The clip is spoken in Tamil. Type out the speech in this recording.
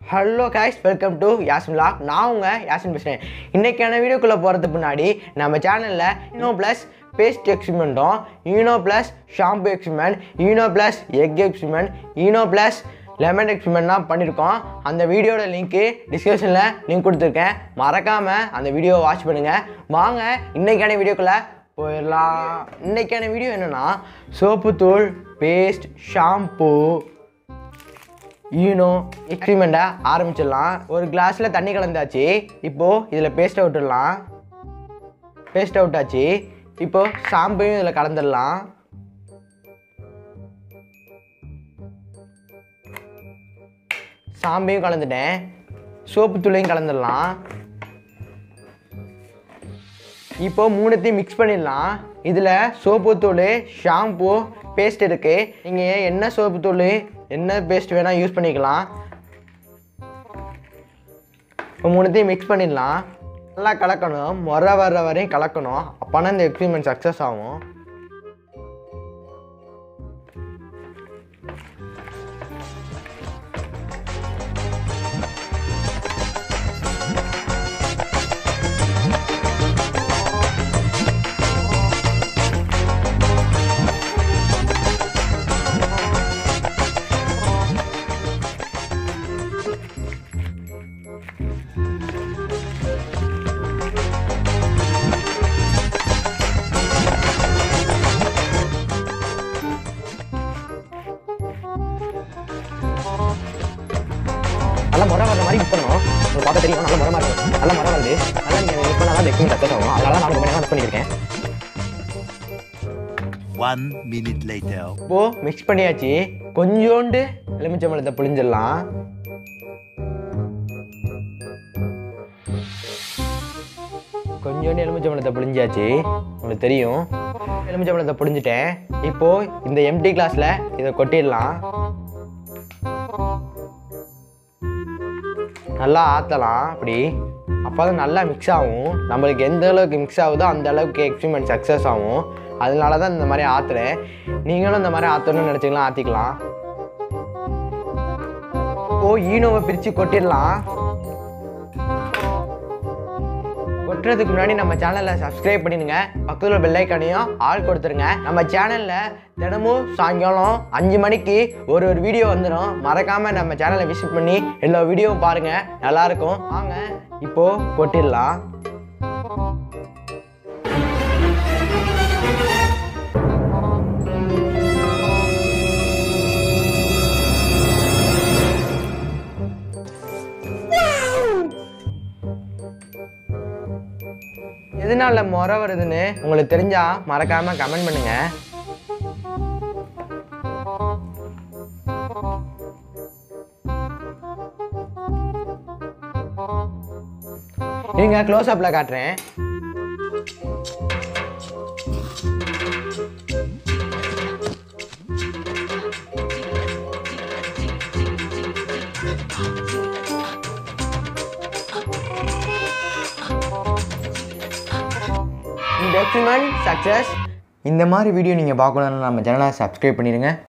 Hello guys welcome to Yasmin log நான் உங்கள் யாஸ்மின் பேசுகிறேன் இன்றைக்கான வீடியோக்குள்ளே போகிறதுக்கு முன்னாடி நம்ம சேனலில் ஈனோ ப்ளஸ் பேஸ்ட் எக்ஸ்பிரிமெண்ட்டும் Eno plus shampoo experiment Eno plus egg experiment Eno plus lemon எக்ஸ்பிரிமெண்ட்லாம் பண்ணியிருக்கோம் அந்த வீடியோட லிங்க்கு டிஸ்கிரிப்ஷனில் லிங்க் கொடுத்துருக்கேன் மறக்காமல் அந்த வீடியோவை வாட்ச் பண்ணுங்கள் வாங்க இன்றைக்கான வீடியோக்குள்ளே போயிடலாம் இன்றைக்கான வீடியோ என்னென்னா சோப்புத்தூள் பேஸ்ட் ஷாம்பு ஈனோ எக்ஸ்பிரிமெண்ட்டை ஆரம்பிச்சிடலாம் ஒரு கிளாஸில் தண்ணி கலந்தாச்சு இப்போது இதில் பேஸ்ட்டை விட்டுடலாம் பேஸ்ட்டை விட்டாச்சு இப்போது ஷாம்பையும் இதில் கலந்துடலாம் ஷாம்பையும் கலந்துட்டேன் சோப்பு தூளையும் கலந்துடலாம் இப்போ மூணுத்தையும் மிக்ஸ் பண்ணிடலாம் இதில் சோப்பு தூள் ஷாம்பு பேஸ்ட் இருக்குது நீங்கள் என்ன சோப்பு தூள் என்ன பேஸ்ட் வேணால் யூஸ் பண்ணிக்கலாம் இப்போ மூணுத்தையும் மிக்ஸ் பண்ணிடலாம் நல்லா கலக்கணும் முறை வர்ற வரையும் கலக்கணும் அப்போனா இந்த எக்ஸ்பிரிமெண்ட் சக்ஸஸ் ஆகும் நல்லா முறை வர மாதிரி மிக்ஸ் பண்ணணும் உங்களுக்கு பார்க்க தெரியும் நல்லா முறை மாதிரி இருக்கும் நல்லா முறை வருது நல்லா நீங்கள் மிக்ஸ் பண்ணால் தான் எக்ஸ்பிரிமெண்ட் சக்ஸஸ் ஆகும் அதனால நான் ரொம்ப நேரம் மிக்ஸ் பண்ணியிருக்கேன் One minute later. இப்போது மிக்ஸ் பண்ணியாச்சு கொஞ்சோண்டு எலுமிச்சம்பழத்தை புளிஞ்சிடலாம் கொஞ்சோண்டு எலுமிச்சம்பழத்தை புளிஞ்சாச்சு உங்களுக்கு தெரியும் எலுமிச்சம்பழத்தை புளிஞ்சிட்டேன் இப்போது இந்த எம்டி கிளாஸில் இதை கொட்டிடலாம் நல்லா ஆற்றலாம் அப்படி அப்போ தான் நல்லா மிக்ஸ் ஆகும் நம்மளுக்கு எந்த அளவுக்கு மிக்ஸ் ஆகுதோ அந்த அளவுக்கு எக்ஸ்பிரிமெண்ட் சக்ஸஸ் ஆகும் அதனால தான் இந்த மாதிரி ஆற்றுறேன் நீங்களும் இந்த மாதிரி ஆற்றணும்னு நினச்சிக்கலாம் ஆற்றிக்கலாம் ஓ ஈனோவை பிரித்து கொட்டிடலாம் கொட்டுறதுக்கு முன்னாடி நம்ம சேனலை சப்ஸ்கிரைப் பண்ணிடுங்க பக்கத்தில் பெல் ஐக்கானையும் ஆள் கொடுத்துருங்க நம்ம சேனலில் தினமும் சாயங்காலம் அஞ்சு மணிக்கு ஒரு ஒரு வீடியோ வந்துடும் மறக்காமல் நம்ம சேனலை விசிட் பண்ணி எல்லா வீடியோவும் பாருங்கள் நல்லாயிருக்கும் வாங்க இப்போது கொட்டிடலாம் எதனால முறை வருதுன்னு உங்களுக்கு தெரிஞ்சா மறக்காம கமெண்ட் பண்ணுங்க இருங்க க்ளோஸ் அப்ல காட்டுறேன் இந்த எக்ஸ்பிரிமெண்ட் சக்ஸஸ் இந்த மாதிரி வீடியோ நீங்கள் பார்க்கணுன்னா நம்ம சேனலை சப்ஸ்கிரைப் பண்ணிடுங்க